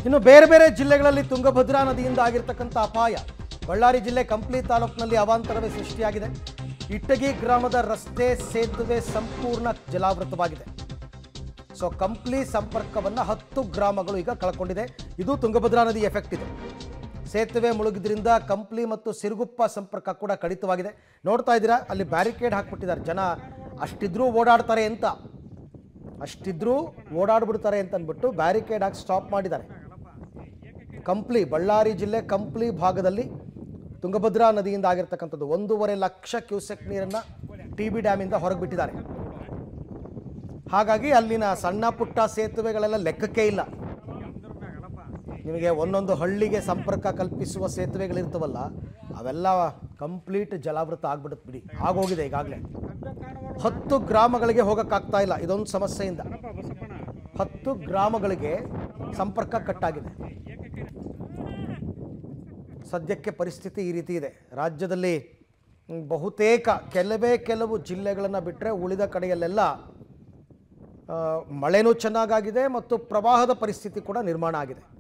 ಇನ್ನು ಬೇರೆ ಬೇರೆ ಜಿಲ್ಲೆಗಳಲ್ಲಿ ತುಂಗಭದ್ರಾ ನದಿಯಿಂದ ಆಗಿರ್ತಕ್ಕಂಥ ಅಪಾಯ ಬಳ್ಳಾರಿ ಜಿಲ್ಲೆ ಕಂಪ್ಲಿ ತಾಲೂಕಿನಲ್ಲಿ ಅವಾಂತರವೇ ಸೃಷ್ಟಿಯಾಗಿದೆ ಇಟ್ಟಗಿ ಗ್ರಾಮದ ರಸ್ತೆ ಸೇತುವೆ ಸಂಪೂರ್ಣ ಜಲಾವೃತವಾಗಿದೆ ಸೊ ಕಂಪ್ಲಿ ಸಂಪರ್ಕವನ್ನು ಹತ್ತು ಗ್ರಾಮಗಳು ಈಗ ಕಳ್ಕೊಂಡಿದೆ ಇದು ತುಂಗಭದ್ರಾ ನದಿ ಎಫೆಕ್ಟ್ ಇದು ಸೇತುವೆ ಮುಳುಗಿದ್ರಿಂದ ಕಂಪ್ಲಿ ಮತ್ತು ಸಿರುಗುಪ್ಪ ಸಂಪರ್ಕ ಕೂಡ ಕಡಿತವಾಗಿದೆ ನೋಡ್ತಾ ಇದ್ದೀರಾ ಅಲ್ಲಿ ಬ್ಯಾರಿಕೇಡ್ ಹಾಕ್ಬಿಟ್ಟಿದ್ದಾರೆ ಜನ ಅಷ್ಟಿದ್ರೂ ಓಡಾಡ್ತಾರೆ ಅಂತ ಅಷ್ಟಿದ್ರೂ ಓಡಾಡ್ಬಿಡ್ತಾರೆ ಅಂತ ಅಂದ್ಬಿಟ್ಟು ಬ್ಯಾರಿಕೇಡ್ ಹಾಕಿ ಸ್ಟಾಪ್ ಮಾಡಿದ್ದಾರೆ ಕಂಪ್ಲಿ ಬಳ್ಳಾರಿ ಜಿಲ್ಲೆ ಕಂಪ್ಲಿ ಭಾಗದಲ್ಲಿ ತುಂಗಭದ್ರಾ ನದಿಯಿಂದ ಆಗಿರ್ತಕ್ಕಂಥದ್ದು ಒಂದೂವರೆ ಲಕ್ಷ ಕ್ಯೂಸೆಕ್ ನೀರನ್ನು ಟಿ ಬಿ ಡ್ಯಾಮಿಂದ ಹೊರಗೆ ಬಿಟ್ಟಿದ್ದಾರೆ ಹಾಗಾಗಿ ಅಲ್ಲಿನ ಸಣ್ಣ ಪುಟ್ಟ ಸೇತುವೆಗಳೆಲ್ಲ ಲೆಕ್ಕಕ್ಕೆ ಇಲ್ಲ ನಿಮಗೆ ಒಂದೊಂದು ಹಳ್ಳಿಗೆ ಸಂಪರ್ಕ ಕಲ್ಪಿಸುವ ಸೇತುವೆಗಳಿರ್ತವಲ್ಲ ಅವೆಲ್ಲ ಕಂಪ್ಲೀಟ್ ಜಲಾವೃತ ಆಗ್ಬಿಡುತ್ತೆ ಬಿಡಿ ಆಗೋಗಿದೆ ಈಗಾಗಲೇ ಹತ್ತು ಗ್ರಾಮಗಳಿಗೆ ಹೋಗೋಕ್ಕಾಗ್ತಾ ಇಲ್ಲ ಇದೊಂದು ಸಮಸ್ಯೆಯಿಂದ ಹತ್ತು ಗ್ರಾಮಗಳಿಗೆ ಸಂಪರ್ಕ ಕಟ್ಟಾಗಿದೆ ಸದ್ಯಕ್ಕೆ ಪರಿಸ್ಥಿತಿ ಈ ರೀತಿ ಇದೆ ರಾಜ್ಯದಲ್ಲಿ ಮ್, ಬಹುತೇಕ ಕೆಲವೇ ಕೆಲವು ಜಿಲ್ಲೆಗಳನ್ನು ಬಿಟ್ಟರೆ ಉಳಿದ ಕಡೆಯಲ್ಲೆಲ್ಲ ಆ, ಮಳೆನೂ ಚೆನ್ನಾಗಾಗಿದೆ ಮತ್ತು ಪ್ರವಾಹದ ಪರಿಸ್ಥಿತಿ ಕೂಡ ನಿರ್ಮಾಣ ಆಗಿದೆ